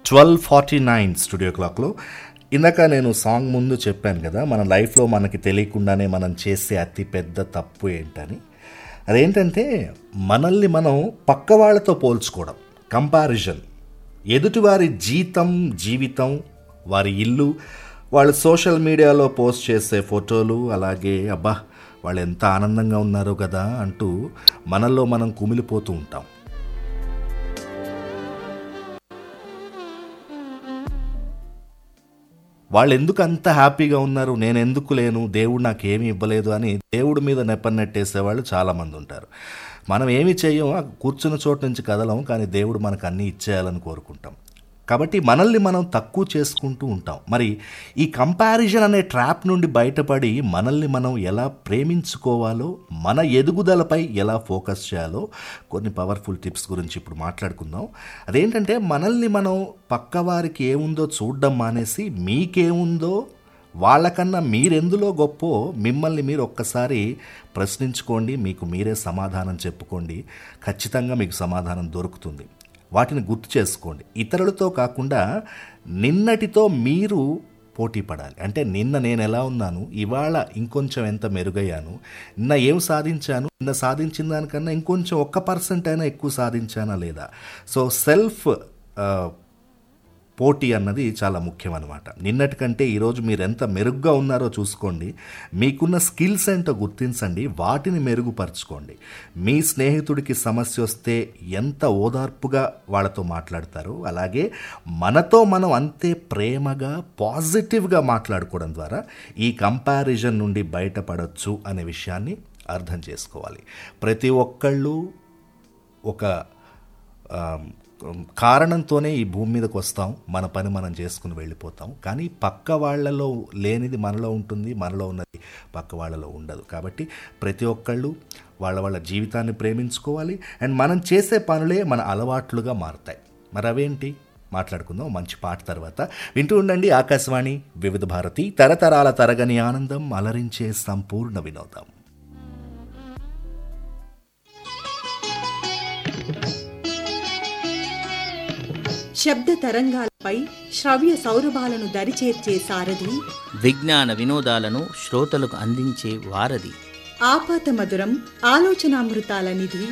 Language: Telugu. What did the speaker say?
ట్వెల్వ్ ఫార్టీ నైన్ స్టూడియో క్లాక్లో ఇందాక నేను సాంగ్ ముందు చెప్పాను కదా మన లైఫ్లో మనకి తెలియకుండానే మనం చేసే అతి పెద్ద తప్పు ఏంటని అదేంటంటే మనల్ని మనం పక్క వాళ్ళతో పోల్చుకోవడం కంపారిజన్ ఎదుటివారి జీతం జీవితం వారి ఇల్లు వాళ్ళు సోషల్ మీడియాలో పోస్ట్ చేసే ఫోటోలు అలాగే అబ్బా వాళ్ళు ఎంత ఆనందంగా ఉన్నారో కదా అంటూ మనల్లో మనం కుమిలిపోతూ ఉంటాం వాళ్ళు ఎందుకు అంత హ్యాపీగా ఉన్నారు నేను ఎందుకు లేను దేవుడు నాకు ఏమీ ఇవ్వలేదు అని దేవుడి మీద నెప్పనెట్టేసే వాళ్ళు చాలామంది ఉంటారు మనం ఏమి చెయ్యం ఆ కూర్చున్న చోటు నుంచి కదలం కానీ దేవుడు మనకు అన్నీ ఇచ్చేయాలని కోరుకుంటాం కాబట్టి మనల్ని మనం తక్కువ చేసుకుంటూ ఉంటాం మరి ఈ కంపారిజన్ అనే ట్రాప్ నుండి బయటపడి మనల్ని మనం ఎలా ప్రేమించుకోవాలో మన ఎదుగుదలపై ఎలా ఫోకస్ చేయాలో కొన్ని పవర్ఫుల్ టిప్స్ గురించి ఇప్పుడు మాట్లాడుకుందాం అదేంటంటే మనల్ని మనం పక్కవారికి ఏముందో చూడడం మానేసి మీకేముందో వాళ్ళకన్నా మీరెందులో గొప్పో మిమ్మల్ని మీరు ఒక్కసారి ప్రశ్నించుకోండి మీకు మీరే సమాధానం చెప్పుకోండి ఖచ్చితంగా మీకు సమాధానం దొరుకుతుంది వాటిని గుర్తు చేసుకోండి ఇతరులతో కాకుండా నిన్నటితో మీరు పోటీ పడాలి అంటే నిన్న నేను ఎలా ఉన్నాను ఇవాళ ఇంకొంచెం ఎంత మెరుగయ్యాను నిన్న ఏం సాధించాను నిన్న సాధించిన దానికన్నా ఇంకొంచెం ఒక్క పర్సెంట్ అయినా ఎక్కువ సాధించానా లేదా సో సెల్ఫ్ పోటీ అన్నది చాలా ముఖ్యం అనమాట నిన్నటి కంటే ఈరోజు మీరు ఎంత మెరుగ్గా ఉన్నారో చూసుకోండి మీకున్న స్కిల్స్ ఏంటో గుర్తించండి వాటిని మెరుగుపరచుకోండి మీ స్నేహితుడికి సమస్య వస్తే ఎంత ఓదార్పుగా వాళ్ళతో మాట్లాడతారో అలాగే మనతో మనం అంతే ప్రేమగా పాజిటివ్గా మాట్లాడుకోవడం ద్వారా ఈ కంపారిజన్ నుండి బయటపడవచ్చు అనే విషయాన్ని అర్థం చేసుకోవాలి ప్రతి ఒక్కళ్ళు ఒక ఆ, కారణంతోనే ఈ భూమి మీదకి వస్తాం మన పని మనం చేసుకుని వెళ్ళిపోతాం కానీ పక్క వాళ్ళలో లేనిది మనలో ఉంటుంది మనలో ఉన్నది పక్క వాళ్ళలో ఉండదు కాబట్టి ప్రతి ఒక్కళ్ళు వాళ్ళ వాళ్ళ జీవితాన్ని ప్రేమించుకోవాలి అండ్ మనం చేసే పనులే మన అలవాట్లుగా మారుతాయి మరి అవేంటి మాట్లాడుకుందాం మంచి పాట తర్వాత వింటూ ఉండండి ఆకాశవాణి వివిధ భారతి తరతరాల తరగని ఆనందం అలరించే సంపూర్ణ వినోదం శబ్ద తరంగాలపై శ్రవ్య సౌరభాలను దరిచేర్చే సారథి విజ్ఞాన వినోదాలను శ్రోతలకు అందించే వారధి ఆపాత మధురం ఆలోచనామృతాల నిధి